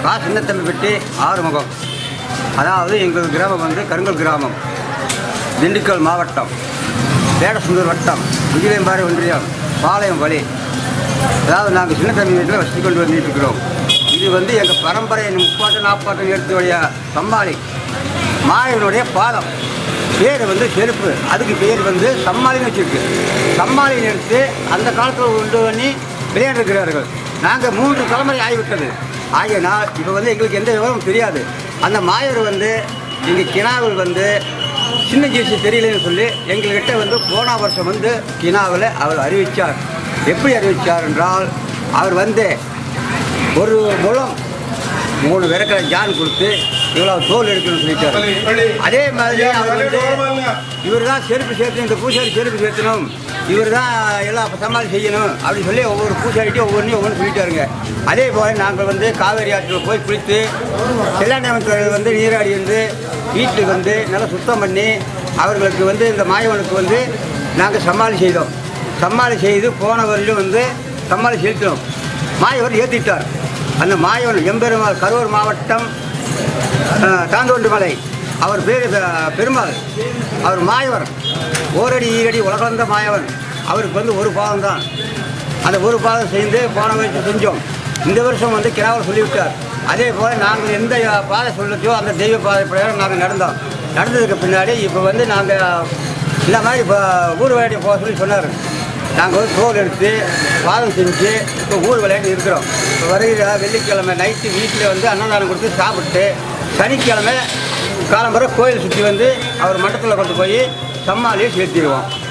கா சின்னத்தம்பிப்பட்டி ஆறுமுகம் அதாவது எங்கள் கிராமம் வந்து கருங்கல் கிராமம் திண்டுக்கல் மாவட்டம் வேடசுந்தூர் வட்டம் விஜயம்பாறை ஒன்றியம் பாளையம் வழி அதாவது நாங்கள் சின்ன தம்பி வீட்டில் வசதி கொண்டு வந்துட்டு இருக்கிறோம் இது வந்து எங்கள் பரம்பரை முப்பாட்டு நாற்பது எடுத்துடைய சம்மாளி மாயவனுடைய பாதம் பேர் வந்து செருப்பு அதுக்கு பேர் வந்து சம்மாளின்னு வச்சிருக்கு சம்மாளின்னு எடுத்து அந்த காலத்தில் உண்டு பண்ணி விளையாண்டுருக்கிறார்கள் நாங்கள் மூன்று தலைமுறை ஆகிவிட்டது ஆகியனால் இப்போ வந்து எங்களுக்கு எந்த விவரமும் தெரியாது அந்த மாயவர் வந்து எங்கள் கிணாவில் வந்து சின்ன ஜீசி தெரியலன்னு சொல்லி எங்கள்கிட்ட வந்து போன வருஷம் வந்து கினாவில் அவர் அறிவித்தார் எப்படி அறிவித்தார் என்றால் அவர் வந்து ஒரு முழம் மூணு விறக்கடை ஜான் கொடுத்து இவ்வளோ தோல் எடுக்கணும்னு சொல்லிட்டார் அதே மாதிரி அவர் வந்து இவர் தான் செருப்பு சேர்த்து இந்த பூசாரி செருப்பு சேர்த்தணும் இவர் தான் எல்லாம் சமாளி செய்யணும் அப்படின்னு சொல்லி ஒவ்வொரு பூசாரிட்டையும் ஒவ்வொன்றையும் ஒவ்வொன்று சொல்லிட்டாருங்க அதே போல் நாங்கள் வந்து காவேரி ஆற்றில் போய் குளித்து செல்லாண்டவன் வந்து நீராடி வந்து வீட்டுக்கு வந்து நல்லா சுத்தம் பண்ணி அவர்களுக்கு வந்து இந்த மாயவனுக்கு வந்து நாங்கள் சமாளி செய்தோம் சமாளி செய்து போன வரையிலும் வந்து சமாளி செலுத்தினோம் மாயவர் ஏற்றிட்டார் அந்த மாயவன் எம்பெருமாள் கரூர் மாவட்டம் அஹ், தாந்தோண்டு மலை அவர் பேர் அஹ், பெருமாள் அவர் மாயவர் ஓரடி ஈரடி உலகளந்த மாயவன் அவருக்கு வந்து ஒரு பாதம் தான் அந்த ஒரு பாதம் செய்து போன வருஷம் செஞ்சோம் இந்த வருஷம் வந்து கிராவல் சொல்லிவிட்டார் அதே போல் நாங்கள் எந்த பாதை சொல்லச்சோ அந்த தெய்வ பாதை பிரகாரம் நாங்கள் நடந்தோம் நடந்ததுக்கு பின்னாடி இப்போ வந்து நாங்கள் இந்த மாதிரி இப்போ ஊர் விளையாடி போக சொல்லி சொன்னார் நாங்கள் வந்து தோல் எடுத்து பாதம் செஞ்சு இப்போ ஊர் விளையாட்டு இருக்கிறோம் இப்போ வருகிற வெள்ளிக்கிழமை நைட்டு வீட்டில் வந்து அன்னதானம் கொடுத்து சாப்பிட்டு சனிக்கிழமை காலம்பரை கோயில் சுற்றி வந்து அவர் மண்டபத்தில் கொண்டு போய் சம்மாலியை சேர்த்திடுவோம்